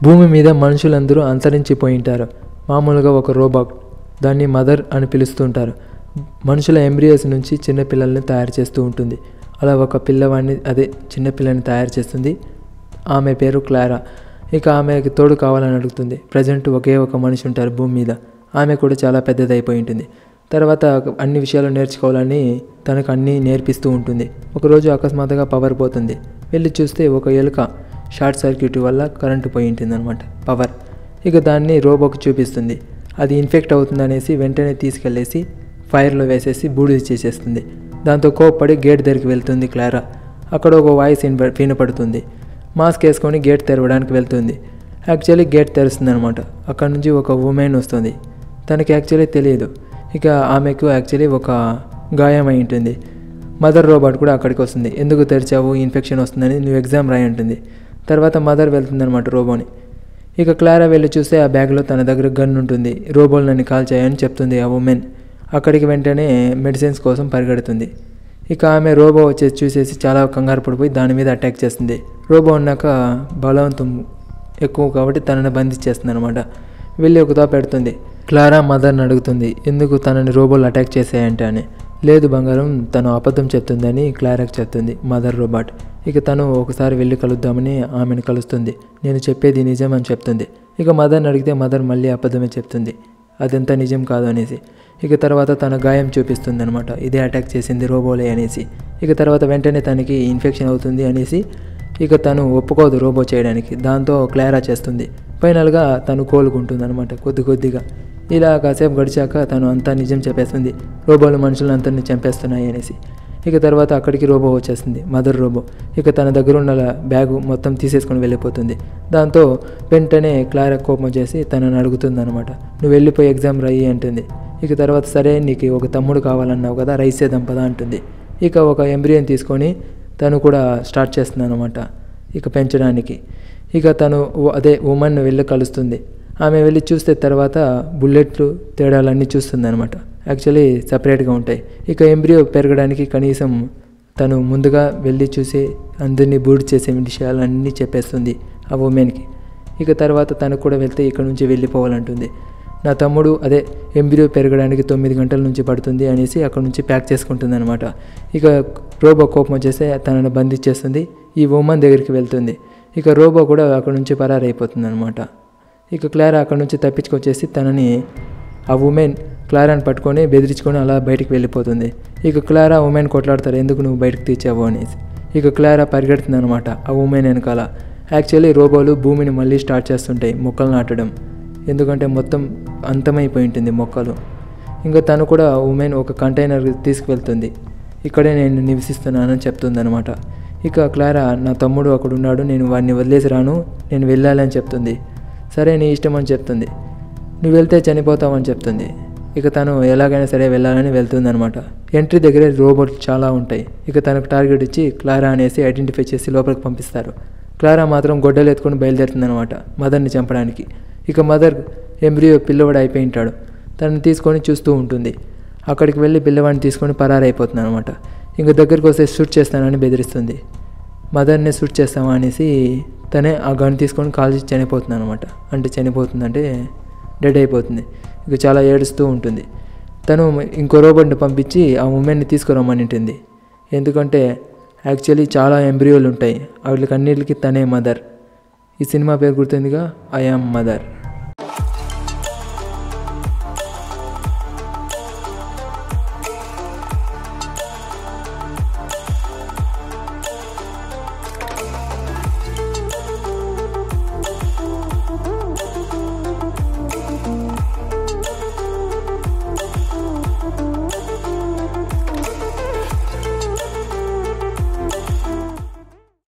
భూమి మీద మనుషులందరూ అంతరించిపోయి ఉంటారు మామూలుగా ఒక రోబోట్ దాన్ని మదర్ అని పిలుస్తుంటారు మనుషుల ఎంబ్రియోస్ నుంచి చిన్నపిల్లల్ని తయారు చేస్తూ ఉంటుంది అలా ఒక పిల్లవాడిని అదే చిన్నపిల్లని తయారు చేస్తుంది ఆమె పేరు క్లారా ఇక ఆమెకి తోడు కావాలని అడుగుతుంది ప్రజెంట్ ఒకే ఒక మనిషి ఉంటారు భూమి మీద ఆమె కూడా చాలా పెద్దదైపోయి ఉంటుంది తర్వాత అన్ని విషయాలు నేర్చుకోవాలని తనకు అన్నీ నేర్పిస్తూ ఉంటుంది ఒకరోజు అకస్మాత్తుగా పవర్ పోతుంది వెళ్ళి చూస్తే ఒక ఎలుక షార్ట్ సర్క్యూట్ వల్ల కరెంటు పోయి ఉంటుంది అనమాట పవర్ ఇక దాన్ని రోబోకి చూపిస్తుంది అది ఇన్ఫెక్ట్ అవుతుంది అనేసి వెంటనే తీసుకెళ్ళేసి ఫైర్లో వేసేసి బూడిద చేసేస్తుంది దాంతో కోప్పడి గేట్ దగ్గరికి వెళ్తుంది క్లారా అక్కడ ఒక వాయిస్ వినప వినపడుతుంది మాస్క్ వేసుకొని గేట్ తెరవడానికి వెళ్తుంది యాక్చువల్లీ గేట్ తెరుస్తుంది అనమాట అక్కడ నుంచి ఒక ఉమెన్ వస్తుంది తనకి యాక్చువల్లీ తెలియదు ఇక ఆమెకు యాక్చువల్లీ ఒక గాయం అయి ఉంటుంది మదర్ రోబోట్ కూడా అక్కడికి వస్తుంది ఎందుకు తెరిచావు ఇన్ఫెక్షన్ వస్తుందని నువ్వు ఎగ్జామ్ రాయి ఉంటుంది తర్వాత మదర్ వెళ్తుందనమాట రోబోని ఇక క్లారా వెళ్ళి చూస్తే ఆ బ్యాగ్లో తన దగ్గర గన్ ఉంటుంది రోబోలు నన్ను కాల్ చేయని చెప్తుంది ఆ ఉమెన్ అక్కడికి వెంటనే మెడిసిన్స్ కోసం పరిగెడుతుంది ఇక ఆమె రోబో వచ్చేసి చూసేసి చాలా కంగారు పడిపోయి దాని మీద అటాక్ చేస్తుంది రోబో ఉన్నాక బలవంతం ఎక్కువ కాబట్టి తనని బంధించేస్తుంది అనమాట వెళ్ళి ఒకతో పెడుతుంది క్లారా మదర్ని అడుగుతుంది ఎందుకు తనని రోబోలు అటాక్ చేసాయంటే అని లేదు బంగారం తను అబద్ధం చెప్తుందని క్లారాకి చెప్తుంది మదర్ రోబోట్ ఇక తను ఒకసారి వెళ్ళి కలుద్దామని ఆమెను కలుస్తుంది నేను చెప్పేది నిజం అని చెప్తుంది ఇక మదర్ని అడిగితే మదర్ మళ్ళీ అబద్ధమే చెప్తుంది అదంతా నిజం కాదు అనేసి ఇక తర్వాత తన గాయం చూపిస్తుంది అనమాట ఇదే అటాక్ చేసింది రోబోలే అనేసి ఇక తర్వాత వెంటనే తనకి ఇన్ఫెక్షన్ అవుతుంది అనేసి ఇక తను ఒప్పుకోదు రోబో చేయడానికి దాంతో క్లారా చేస్తుంది ఫైనల్గా తను కోలుకుంటుంది అనమాట కొద్ది కొద్దిగా ఇలా కాసేపు గడిచాక తను అంతా నిజం చెప్పేస్తుంది రోబోలు మనుషులను అందరినీ చంపేస్తున్నాయి అనేసి ఇక తర్వాత అక్కడికి రోబో వచ్చేస్తుంది మదర్ రోబో ఇక తన దగ్గర ఉన్న బ్యాగు మొత్తం తీసేసుకొని వెళ్ళిపోతుంది దాంతో వెంటనే క్లారా కోపం చేసి తనని అడుగుతుంది అనమాట నువ్వు వెళ్ళిపోయి ఎగ్జామ్ రాయి అంటుంది ఇక తర్వాత సరే నీకు ఒక తమ్ముడు కావాలన్నావు కదా రైస్ చేద్దాం పదా అంటుంది ఇక ఒక ఎంబ్రియం తీసుకొని తను కూడా స్టార్ట్ చేస్తుంది అనమాట ఇక పెంచడానికి ఇక తను ఉ- అదే ఉమెన్ వెళ్ళి కలుస్తుంది ఆమె వెళ్ళి చూస్తే తర్వాత బుల్లెట్లు తేడాలన్నీ చూస్తుంది అనమాట యాక్చువల్లీ సపరేట్గా ఉంటాయి ఇక ఎంబ్రియో పెరగడానికి కనీసం తను ముందుగా వెళ్ళి చూసి అందరినీ బూడి చేసే విషయాలన్నీ చెప్పేస్తుంది ఆ ఉమెన్కి ఇక తర్వాత తను కూడా వెళ్తే ఇక్కడ నుంచి వెళ్ళిపోవాలంటుంది నా తమ్ముడు అదే ఎంబ్రియో పెరగడానికి తొమ్మిది గంటల నుంచి పడుతుంది అనేసి అక్కడ నుంచి ప్యాక్ చేసుకుంటుంది అనమాట ఇక రోబో కోపం వచ్చేసి తనను బంధించేస్తుంది ఈ ఉమెన్ దగ్గరికి వెళ్తుంది ఇక రోబో కూడా అక్కడ నుంచి పరారైపోతుంది అనమాట ఇక క్లారా అక్కడ నుంచి తప్పించుకొచ్చేసి తనని ఆ ఉమెన్ క్లారాని పట్టుకొని బెదిరించుకొని అలా బయటికి వెళ్ళిపోతుంది ఇక క్లారా ఉమెన్ కొట్లాడతారు ఎందుకు నువ్వు బయటకు తెచ్చావు అనేసి ఇక క్లారా పరిగెడుతుంది అనమాట ఆ ఉమెన్ వెనకాల యాక్చువల్లీ రోబోలు భూమిని మళ్ళీ స్టార్ట్ చేస్తుంటాయి మొక్కలు నాటడం ఎందుకంటే మొత్తం అంతమైపోయి ఉంటుంది మొక్కలు ఇంకా తను కూడా ఉమెన్ ఒక కంటైనర్ తీసుకువెళ్తుంది ఇక్కడే నేను నివసిస్తున్నానని చెప్తుంది అనమాట ఇక క్లారా నా తమ్ముడు అక్కడ ఉన్నాడు నేను వాడిని వదిలేసి రాను నేను వెళ్ళాలని చెప్తుంది సరే నీ ఇష్టం అని చెప్తుంది నువ్వు వెళ్తే చనిపోతావని చెప్తుంది ఇక తను ఎలాగైనా సరే వెళ్ళాలని వెళ్తుంది అనమాట ఎంట్రీ దగ్గర రోబోట్ చాలా ఉంటాయి ఇక తనకు టార్గెట్ ఇచ్చి క్లారా అనేసి ఐడెంటిఫై చేసి లోపలికి పంపిస్తారు క్లారా మాత్రం గొడ్డలు ఎత్తుకొని బయలుదేరుతుంది అనమాట మదర్ని చంపడానికి ఇక మదర్ ఎంబ్రియో పిల్లవాడు అయిపోయి ఉంటాడు తనని తీసుకొని చూస్తూ ఉంటుంది అక్కడికి వెళ్ళి పిల్లవాడిని తీసుకొని పరారైపోతుంది అనమాట ఇంక దగ్గరికి వస్తే షూట్ చేస్తానని బెదిరిస్తుంది మదర్ని షూట్ చేస్తామా అనేసి తనే ఆ గన్ తీసుకొని కాల్చి చనిపోతుంది అనమాట అంటే చనిపోతుంది అంటే డెడ్ అయిపోతుంది ఇక చాలా ఏడుస్తూ ఉంటుంది తను ఇంకో రోబోట్ని పంపించి ఆ ఉమెన్ని తీసుకురమ్మని ఉంటుంది ఎందుకంటే యాక్చువల్లీ చాలా ఎంబ్రియోలు ఉంటాయి వాటికి అన్నిటికీ తనే మదర్ ఈ సినిమా పేరు గుర్తుందిగా ఐ ఆమ్ మదర్